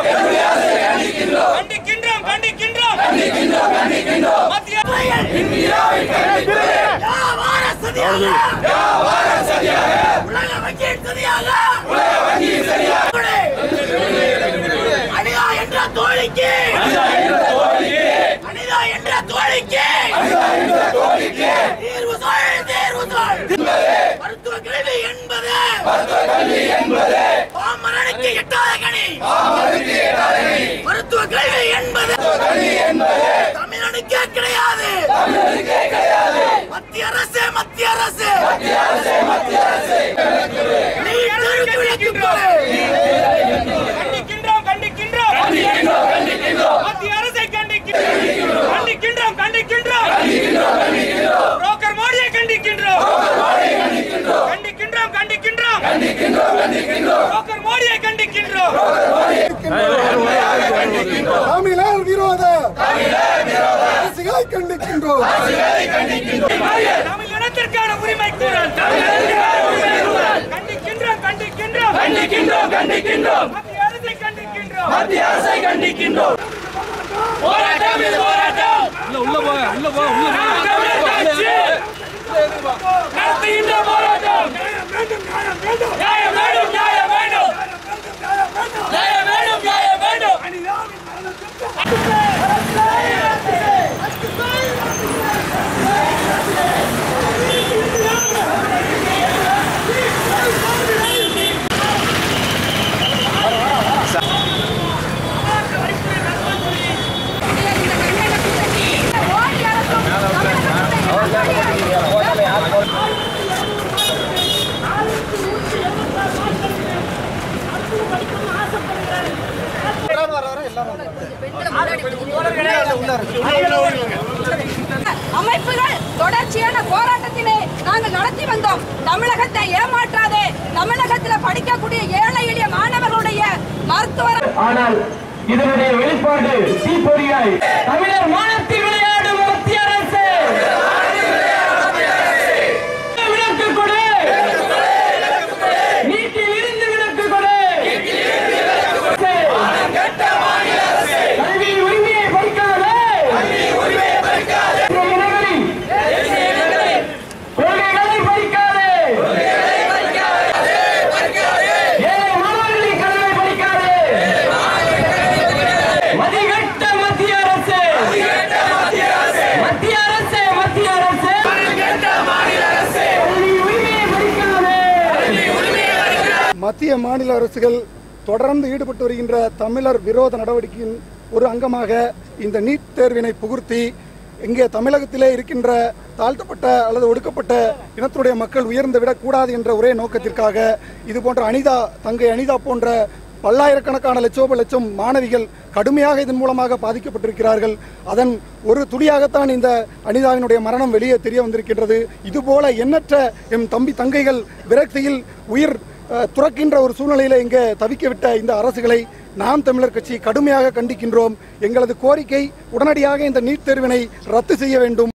கண்டிக்கின்றோம் கண்டிக்கின்றோம் மத்திய வியாபார சதியாக உலக வங்கியின் சதியாக அனிதா என்ற தோழிக்கு அனிதா என்ற தோழிக்கு தீர்வு சொல் தீர்வு சொல் மருத்துவ கல்வி என்பது பாமரனுக்கு எட்டாத கனி மருத்துவ கல்வி என்பது தமிழனுக்கே கிடையாது மத்திய அரசு மத்திய அரசு நீ தெருக்கு விளக்கு போடு. கண்டிக்கின்றோம் கண்டிக்கின்றோம் மத்திய அரசை கண்டிக்கின்றோம் கண்டிக்கின்றோம் கண்டிக்கின்றோம் புரோக்கர் மோடியை கண்டிக்கின்றோம் கண்டிக்கின்றோம் கண்டிக்கின்றோம் புரோக்கர் மோடியை கண்டிக்கின்றோம் தமிழர் விரோத அரசுகளை கண்டிக்கின்றோம் தமிழ் இனத்திற்கான உரிமை குரல் கண்டிக்கின்றோம் கண்டிக்கின்றோம் கண்டிக்கின்றோம் கண்டிக்கின்றோம் மத்திய அரசை கண்டிக்கின்றோம் மத்திய அரசை கண்டிக்கின்றோம் போராட்டம் இது போராட்டம் நாம் தமிழர் கட்சி நடத்துகின்ற போராட்டம் நியாயம் வேண்டும் நியாயம் வேண்டும் நியாயம் வேண்டும் நியாயம் வேண்டும் அமைப்புகள் தொடர்ச்சியான போராட்டத்தினை நாங்கள் நடத்தி வந்தோம் தமிழகத்தை ஏமாற்றாதே தமிழகத்தில் படிக்கக்கூடிய ஏழை எளிய மாணவர்களுடைய மருத்துவர் ஆனால் இதனுடைய வெளிப்பாடு தீப்பொறியாய் தமிழர் மானத்தில் விளையாடும் மத்திய அரசு விலக்கு கொடு நீட்டில் இருந்து விலக்கு கொடு கல்வி உரிமையை பறிக்காதே தேசிய இனங்களின் கொள்கைகளை பறிக்காதே ஏழை மாணவர்களின் கல்வியை பறிக்காதே மதிகட்ட மத்திய அரசு மத்திய அரசு மத்திய அரசு கல்வி உரிமையை பறிக்காதே மத்திய மாநில அரசுகள் தொடர்ந்து ஈடுபட்டு வருகின்ற தமிழர் விரோத நடவடிக்கையின் ஒரு அங்கமாக இந்த நீட் தேர்வினை புகுர்த்தி இங்கே தமிழகத்திலே இருக்கின்ற தாழ்த்தப்பட்ட அல்லது ஒடுக்கப்பட்ட இனத்துடைய மக்கள் உயர்ந்து விடக்கூடாது என்ற ஒரே நோக்கத்திற்காக இது போன்ற அனிதா தங்கை அனிதா போன்ற பல்லாயிரக்கணக்கான லட்சோப லட்சம் மாணவிகள் கடுமையாக இதன் மூலமாக பாதிக்கப்பட்டிருக்கிறார்கள் அதன் ஒரு துளியாகத்தான் இந்த அனிதாவினுடைய மரணம் வெளியே தெரிய வந்திருக்கின்றது இதுபோல எண்ணற்ற எம் தம்பி தங்கைகள் விரக்தியில் உயிர் அஹ், துறக்கின்ற ஒரு சூழ்நிலையில இங்கே தவிக்கவிட்ட இந்த அரசுகளை நாம் தமிழர் கட்சி கடுமையாக கண்டிக்கின்றோம் எங்களது கோரிக்கை உடனடியாக இந்த நீட் தேர்வினை ரத்து செய்ய வேண்டும்